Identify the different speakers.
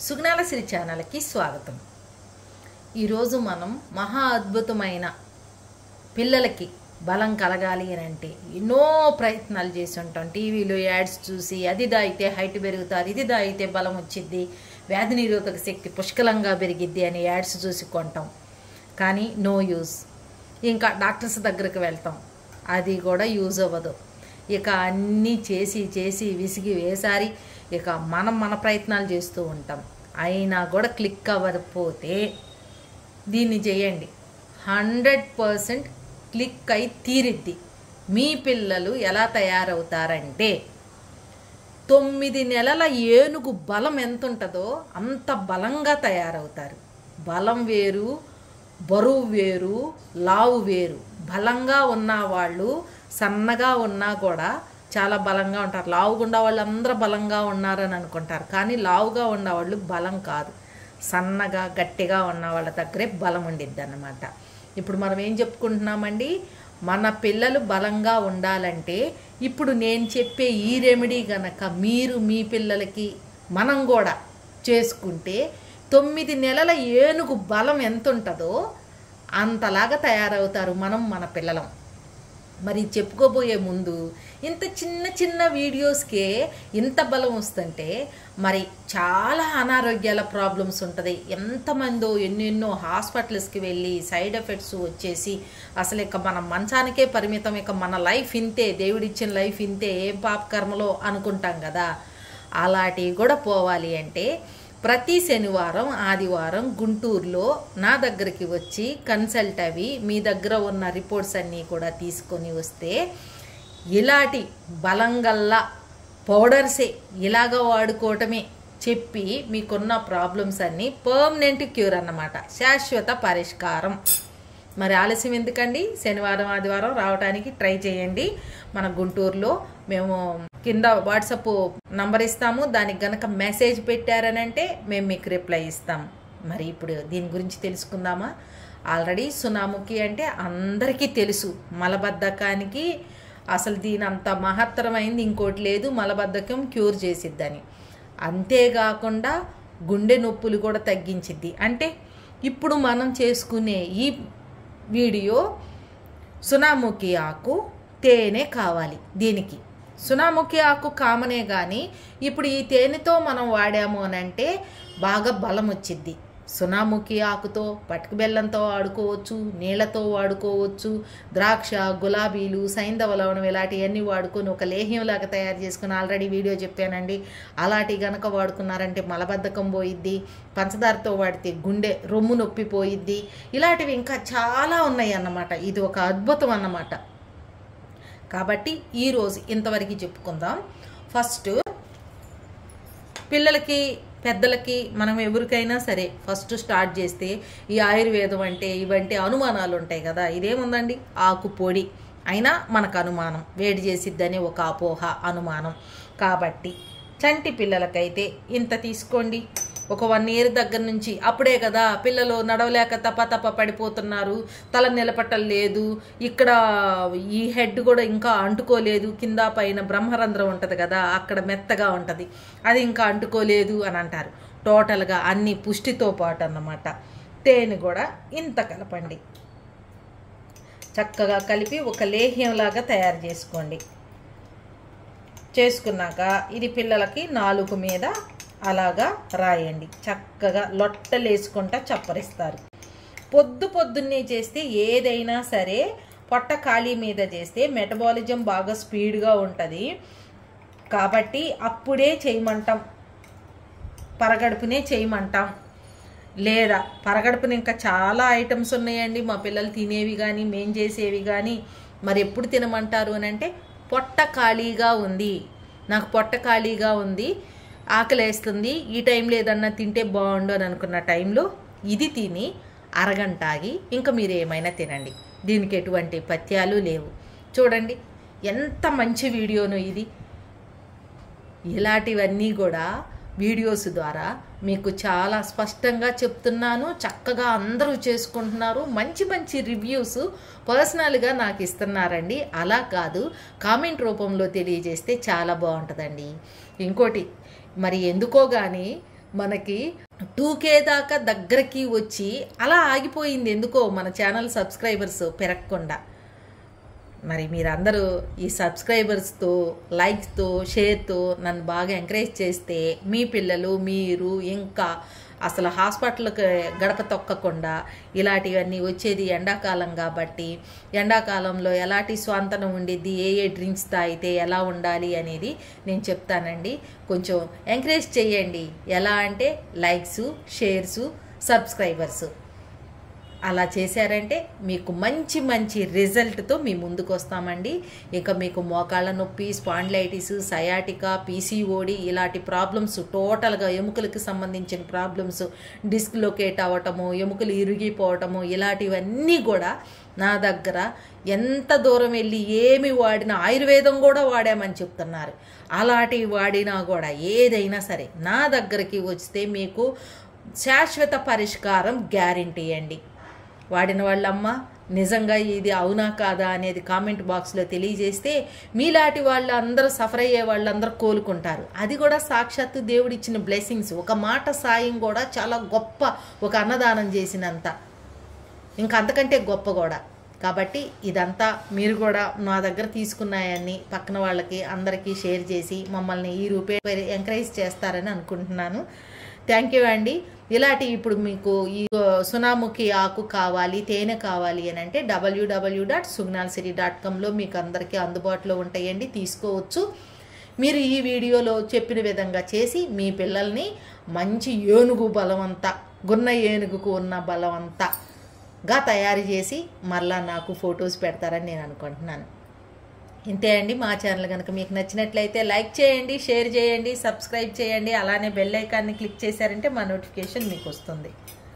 Speaker 1: సుగ్నాల సిరి ఛానల్కి స్వాగతం ఈరోజు మనం మహా అద్భుతమైన పిల్లలకి బలం కలగాలి అని అంటే ఎన్నో ప్రయత్నాలు చేసి ఉంటాం టీవీలో యాడ్స్ చూసి అది దాయితే హైట్ పెరుగుతారు ఇది దాయితే బలం వచ్చిద్ది వ్యాధి నిరోధక శక్తి పుష్కలంగా పెరిగిద్ది అని యాడ్స్ చూసి కొంటాం కానీ నో యూజ్ ఇంకా డాక్టర్స్ దగ్గరికి వెళ్తాం అది కూడా యూజ్ అవ్వదు ఇక అన్నీ చేసి చేసి విసిగి వేసారి ఇక మనం మన ప్రయత్నాలు చేస్తూ ఉంటాం అయినా కూడా క్లిక్ అవ్వకపోతే దీన్ని చేయండి హండ్రెడ్ పర్సెంట్ క్లిక్ అయి తీరిద్ది మీ పిల్లలు ఎలా తయారవుతారంటే తొమ్మిది నెలల ఏనుగు బలం ఎంత ఉంటుందో అంత బలంగా తయారవుతారు బలం వేరు బరువు వేరు లావు వేరు బలంగా ఉన్న వాళ్ళు సన్నగా ఉన్నా కూడా చాలా బలంగా ఉంటారు లావుగా ఉన్న వాళ్ళు అందరూ బలంగా ఉన్నారని అనుకుంటారు కానీ లావుగా ఉన్న వాళ్ళు బలం కాదు సన్నగా గట్టిగా ఉన్న వాళ్ళ దగ్గరే బలం ఉండిద్ది అన్నమాట ఇప్పుడు మనం ఏం చెప్పుకుంటున్నామండి మన పిల్లలు బలంగా ఉండాలంటే ఇప్పుడు నేను చెప్పే ఈ రెమెడీ గనక మీరు మీ పిల్లలకి మనం కూడా చేసుకుంటే తొమ్మిది నెలల ఏనుగు బలం ఎంత ఉంటుందో అంతలాగా తయారవుతారు మనం మన పిల్లలం మరి చెప్పుకోబోయే ముందు ఇంత చిన్న చిన్న వీడియోస్కే ఇంత బలం వస్తుంటే మరి చాలా అనారోగ్యాల ప్రాబ్లమ్స్ ఉంటుంది ఎంతమందో ఎన్నెన్నో హాస్పిటల్స్కి వెళ్ళి సైడ్ ఎఫెక్ట్స్ వచ్చేసి అసలు ఇక మన మంచానికే పరిమితం ఇక మన లైఫ్ ఇంతే దేవుడిచ్చిన లైఫ్ ఇంతే ఏం పాప కర్మలో అనుకుంటాం కదా అలాంటివి కూడా పోవాలి అంటే ప్రతి శనివారం ఆదివారం గుంటూరులో నా దగ్గరికి వచ్చి కన్సల్ట్ అవి మీ దగ్గర ఉన్న రిపోర్ట్స్ అన్నీ కూడా తీసుకొని వస్తే ఇలాంటి బలంగల్లా పౌడర్సే ఇలాగ వాడుకోవటమే చెప్పి మీకున్న ప్రాబ్లమ్స్ అన్నీ పర్మనెంట్ క్యూర్ అన్నమాట శాశ్వత పరిష్కారం మరి ఆలస్యం ఎందుకండి శనివారం ఆదివారం రావడానికి ట్రై చేయండి మన గుంటూరులో మేము కింద వాట్సాప్ నంబర్ ఇస్తాము దానికి గనక మెసేజ్ పెట్టారనంటే మేము మీకు రిప్లై ఇస్తాం మరి ఇప్పుడు దీని గురించి తెలుసుకుందామా ఆల్రెడీ సునాముఖి అంటే అందరికీ తెలుసు మలబద్ధకానికి అసలు దీని అంత మహత్తరమైంది ఇంకోటి లేదు మలబద్ధకం క్యూర్ చేసిద్దని అంతేకాకుండా గుండె నొప్పులు కూడా తగ్గించిద్ది అంటే ఇప్పుడు మనం చేసుకునే ఈ వీడియో సునాముఖి ఆకు తేనె కావాలి దీనికి సునాముఖి ఆకు కామనే కానీ ఇప్పుడు ఈ తేనెతో మనం వాడాము అని అంటే బాగా బలం వచ్చిద్ది సునాముఖి ఆకుతో పటిక బెల్లంతో వాడుకోవచ్చు నీళ్లతో వాడుకోవచ్చు ద్రాక్ష గులాబీలు సైంధవ లవణం ఇలాంటివన్నీ వాడుకొని ఒక లేహ్యంలాగా తయారు చేసుకుని ఆల్రెడీ వీడియో చెప్పానండి అలాంటి గనక వాడుకున్నారంటే మలబద్ధకం పోయిద్ది పంచదారతో వాడితే గుండె రొమ్ము నొప్పి పోయిద్ది ఇలాంటివి ఇంకా చాలా ఉన్నాయి అన్నమాట ఇది ఒక అద్భుతం అన్నమాట కాబట్టి ఈరోజు ఇంతవరకు చెప్పుకుందాం ఫస్ట్ పిల్లలకి పెద్దలకి మనం ఎవరికైనా సరే ఫస్ట్ స్టార్ట్ చేస్తే ఈ ఆయుర్వేదం అంటే ఇవంటే అనుమానాలు ఉంటాయి కదా ఇదేముందండి ఆకు పొడి అయినా మనకు అనుమానం వేడి చేసిద్దని ఒక అపోహ అనుమానం కాబట్టి చంటి పిల్లలకైతే ఇంత తీసుకోండి ఒక వన్ ఇయర్ దగ్గర నుంచి అప్పుడే కదా పిల్లలు నడవలేక తప్ప తప్ప పడిపోతున్నారు తల నిలబట్టలేదు ఇక్కడ ఈ హెడ్ కూడా ఇంకా అంటుకోలేదు కింద పైన బ్రహ్మరంధ్రం ఉంటుంది కదా అక్కడ మెత్తగా ఉంటుంది అది ఇంకా అంటుకోలేదు అని అంటారు టోటల్గా అన్ని పుష్టితో పాటు అన్నమాట తేనె కూడా ఇంత కలపండి చక్కగా కలిపి ఒక లేహ్యంలాగా తయారు చేసుకోండి చేసుకున్నాక ఇది పిల్లలకి నాలుగు మీద అలాగా రాయండి చక్కగా లొట్టలేసుకుంటా చప్పరిస్తారు పొద్దు పొద్దున్నే చేస్తే ఏదైనా సరే పొట్ట ఖాళీ మీద చేస్తే మెటబాలిజం బాగా స్పీడ్గా ఉంటుంది కాబట్టి అప్పుడే చేయమంటాం పరగడుపునే చేయమంటాం లేదా పరగడుపున ఇంకా చాలా ఐటమ్స్ ఉన్నాయండి మా పిల్లలు తినేవి కానీ మేం చేసేవి కానీ మరి ఎప్పుడు తినమంటారు అని అంటే పొట్ట ఖాళీగా ఉంది నాకు పొట్ట ఖాళీగా ఉంది ఆకలేస్తుంది ఈ టైంలో ఏదన్నా తింటే బాగుండు అని అనుకున్న టైంలో ఇది తిని అరగంట ఆగి ఇంకా మీరు ఏమైనా తినండి దీనికి ఎటువంటి పథ్యాలు లేవు చూడండి ఎంత మంచి వీడియోను ఇది ఇలాంటివన్నీ కూడా వీడియోస్ ద్వారా మీకు చాలా స్పష్టంగా చెప్తున్నాను చక్కగా అందరూ చేసుకుంటున్నారు మంచి మంచి రివ్యూస్ పర్సనల్గా నాకు ఇస్తున్నారండి అలా కాదు కామెంట్ రూపంలో తెలియజేస్తే చాలా బాగుంటుందండి ఇంకోటి మరి ఎందుకో కానీ మనకి టూకే దాకా దగ్గరికి వచ్చి అలా ఆగిపోయింది ఎందుకో మన ఛానల్ సబ్స్క్రైబర్స్ పెరగకుండా మరి మీరందరూ ఈ సబ్స్క్రైబర్స్తో లైక్స్తో షేర్తో నన్ను బాగా ఎంకరేజ్ చేస్తే మీ పిల్లలు మీరు ఇంకా అసలు హాస్పిటల్కి గడప తొక్కకుండా ఇలాంటివన్నీ వచ్చేది ఎండాకాలం కాబట్టి ఎండాకాలంలో ఎలాంటి స్వంతనం ఉండిద్ది ఏ ఏ డ్రింక్స్ తాగితే ఎలా ఉండాలి అనేది నేను చెప్తానండి కొంచెం ఎంకరేజ్ చేయండి ఎలా అంటే లైక్స్ షేర్స్ సబ్స్క్రైబర్స్ అలా చేశారంటే మీకు మంచి మంచి రిజల్ట్తో మీ ముందుకు వస్తామండి ఇక మీకు మోకాళ్ళ నొప్పి స్పాండ్లైటిస్ సయాటికా పీసీఓడి ఇలాంటి ప్రాబ్లమ్స్ టోటల్గా ఎముకలకు సంబంధించిన ప్రాబ్లమ్స్ డిస్క్ లొకేట్ అవ్వటము ఎముకలు ఇరిగిపోవటము ఇలాంటివన్నీ కూడా నా దగ్గర ఎంత దూరం వెళ్ళి ఏమి వాడినా ఆయుర్వేదం కూడా వాడామని చెప్తున్నారు అలాంటివి వాడినా కూడా ఏదైనా సరే నా దగ్గరికి వస్తే మీకు శాశ్వత పరిష్కారం గ్యారంటీ అండి వాడిన వాళ్ళమ్మ నిజంగా ఇది అవునా కాదా అనేది కామెంట్ బాక్స్లో తెలియజేస్తే మీలాంటి వాళ్ళు అందరూ సఫర్ అయ్యే వాళ్ళందరూ కోలుకుంటారు అది కూడా సాక్షాత్తు దేవుడిచ్చిన బ్లెస్సింగ్స్ ఒక మాట సాయం కూడా చాలా గొప్ప ఒక అన్నదానం చేసినంత ఇంకా అంతకంటే గొప్ప కూడా కాబట్టి ఇదంతా మీరు కూడా మా దగ్గర తీసుకున్నాయని పక్కన వాళ్ళకి అందరికీ షేర్ చేసి మమ్మల్ని ఈ రూపే ఎంకరేజ్ చేస్తారని అనుకుంటున్నాను థ్యాంక్ యూ అండి ఇలాంటి ఇప్పుడు మీకు ఈ సునాముఖి ఆకు కావాలి తేనె కావాలి అని అంటే డబ్ల్యూడబ్ల్యూ డాట్ సుగ్నాల్ సిటీ డాట్ కామ్లో మీకు అందరికీ అందుబాటులో ఉంటాయండి తీసుకోవచ్చు మీరు ఈ వీడియోలో చెప్పిన విధంగా చేసి మీ పిల్లల్ని మంచి ఏనుగు బలవంతా గున్న ఏనుగుకు ఉన్న బలవంతగా తయారు చేసి మళ్ళా నాకు ఫొటోస్ పెడతారని నేను అనుకుంటున్నాను ఇంతే అండి మా ఛానల్ కనుక మీకు నచ్చినట్లయితే లైక్ చేయండి షేర్ చేయండి సబ్స్క్రైబ్ చేయండి అలానే బెల్ ఐకాన్ని క్లిక్ చేశారంటే మా నోటిఫికేషన్ మీకు వస్తుంది